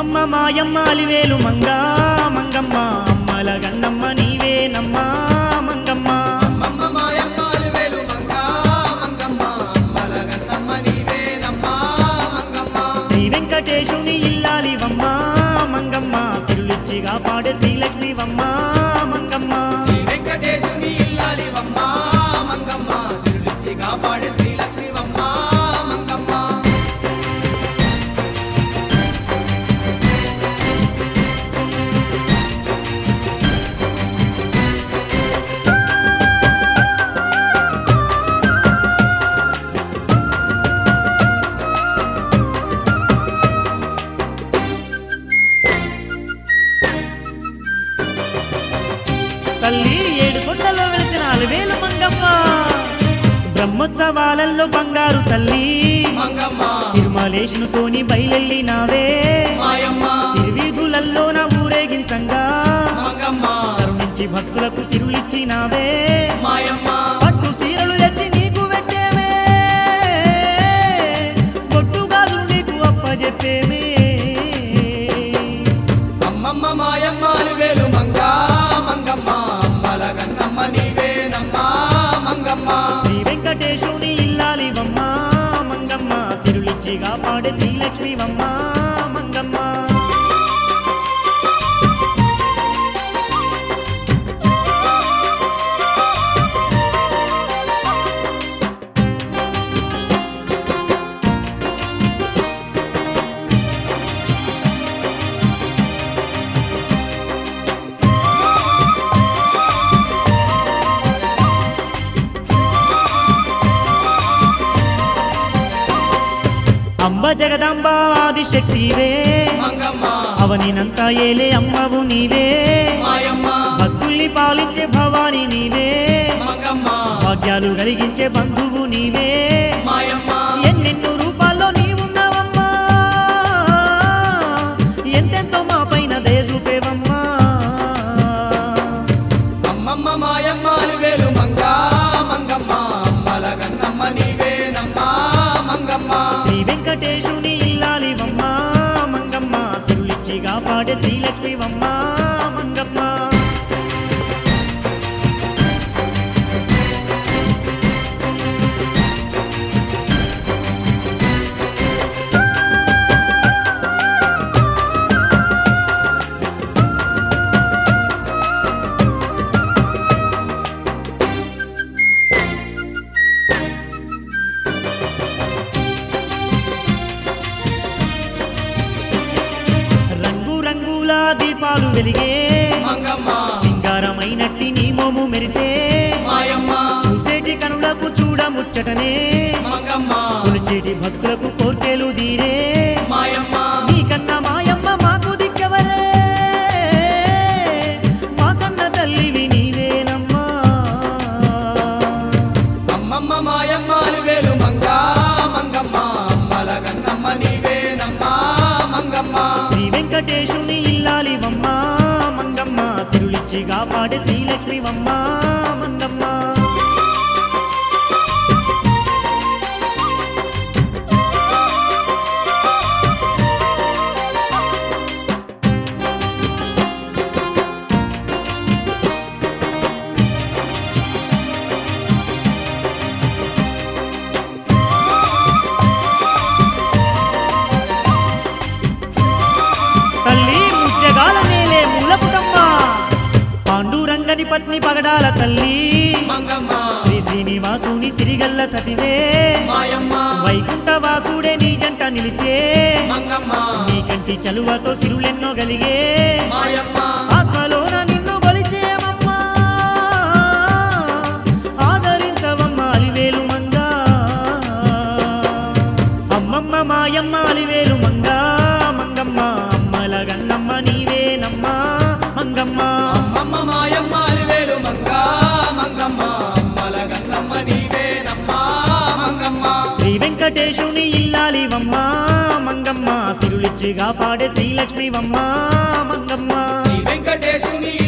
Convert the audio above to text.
అమ్మమ్మ మాయమ్మ అలివేలు మంగ మంగమ్మ అమ్మల గన్నమ్మ నీవేనమ్మా మంగమ్మ అమ్మమ్మ మాయమ్మ అలివేలు మంగ మంగమ్మ అమ్మల గన్నమ్మ నీవేనమ్మా మంగమ్మ శ్రీ వెంకటేశుని ఇల్లాలివమ్మ మంగమ్మ సిరులిచ్చిగా పాడే శ్రీలక్ష్మివమ్మ మంగమ్మ శ్రీ వెంకటేశుని ఇల్లాలివమ్మ మంగమ్మ సిరులిచ్చి కాపాడే శ్రీలక్ష్మివమ్మ మంగమ్మ తల్లి ఏడు కొండలో వెలిసిన అలివేలు మంగమ్మ బ్రహ్మోత్సవాలలో బంగారు తల్లి మంగమ్మ తిరుమలేశునితోని బయలెళ్ళినావే మాయమ్మ తిరువీధులల్లో నా ఊరేగించంగా మంగమ్మ కరుణించి భక్తులకు సిరులిచ్చినావే మాయమ్మ పట్టు సీరలు తెచ్చి నీకు పెట్టేమే బొట్టుగాలు నీకు అప్పజెప్పేమే అమ్మమ్మ మాయమ్మ అలివేలు మంగ మంగమ్మ అమ్మల గన్నమ్మ నీవేనమ్మా మంగమ్మ శ్రీ వెంకటేశుని ఇల్లాలివమ్మ మంగమ్మ సిరులిచ్చిగా పాడే శ్రీలక్ష్మివమ్మ మంగమ్మ అంబ జగదాంబ ఆదిశక్తివే మంగమ్మ అవనినంతా ఏలే అమ్మవు నీవే మాయమ్మ భక్తుల్ని పాలించే భవాని నీవే మంగమ్మ భాగ్యాలు కలిగించే బంధువు నీవే మాయమ్మ ఎన్నెన్నో రూపాల్లో నీవున్నావమ్మా ఎంతెంతో మా పైన దయ చూపేవమ్మా అమ్మమ్మ మాయమ్మ అలివేలు మంగ మంగమ్మ అమ్మల గన్నమ్మ నీవేనమ్మా మంగమ్మ శ్రీ వెంకటేశుని ఇల్లాలివమ్మ మంగమ్మ సిరులిచ్చిగా పాడే శ్రీలక్ష్మివమ్మ మంగమ్మ రంగు రంగుల దీపాలు వెలిగే మంగమ్మ సింగారమైనట్టి నీ మోము మెరిసే మాయమ్మ చూసేటి కనులకు చూడముచ్చటనే మంగమ్మ కొలిచేటి భక్తులకు కోర్కెలు దీరే మాయమ్మ నీకన్నా మాయమ్మ మాకు దిక్కవరే మాకన్న తల్లివి నీవేనమ్మా అమ్మమ్మ మాయమ్మ అలివేలు మంగ మంగమ్మ అమ్మల గన్నమ్మ నీవేనమ్మా మంగమ్మ శ్రీ వెంకటేశుని ఇల్లాలివమ్మ మంగమ్మ సిరులిచ్చిగా పాడే శ్రీలక్ష్మివమ్మ మంగమ్మ తల్లి ముచ్చగాల నేలే మూలపుటమ్మ పాండురంగని పత్ని పగడాల తల్లి మంగమ్మ శ్రీ శ్రీనివాసుని సిరిగల్ల సతివే మాయమ్మ వైకుంఠ వాసుడే నీ జంట నిలిచే మంగమ్మ నీ కంటి చలువతో సిరులెన్నో గలిగే మాయమ్మ ఆత్మలోన నిన్ను కొలిచేమమ్మా ఆదరించవమ్మ అలివేలు మంగ అమ్మమ్మ మాయమ్మ అలివేలు మంగ మంగమ్మ అమ్మల గన్నమ్మ నీవేనమ్మా మంగమ్మ అమ్మమ్మ మాయమ్మ అలివేలు మంగ మంగమ్మ అమ్మల గన్నమ్మ నీవేనమ్మా మంగమ్మ శ్రీ వెంకటేశుని ఇల్లాలివమ్మ మంగమ్మ సిరులిచ్చిగా పాడే శ్రీలక్ష్మివమ్మ మంగమ్మ శ్రీ వెంకటేశుని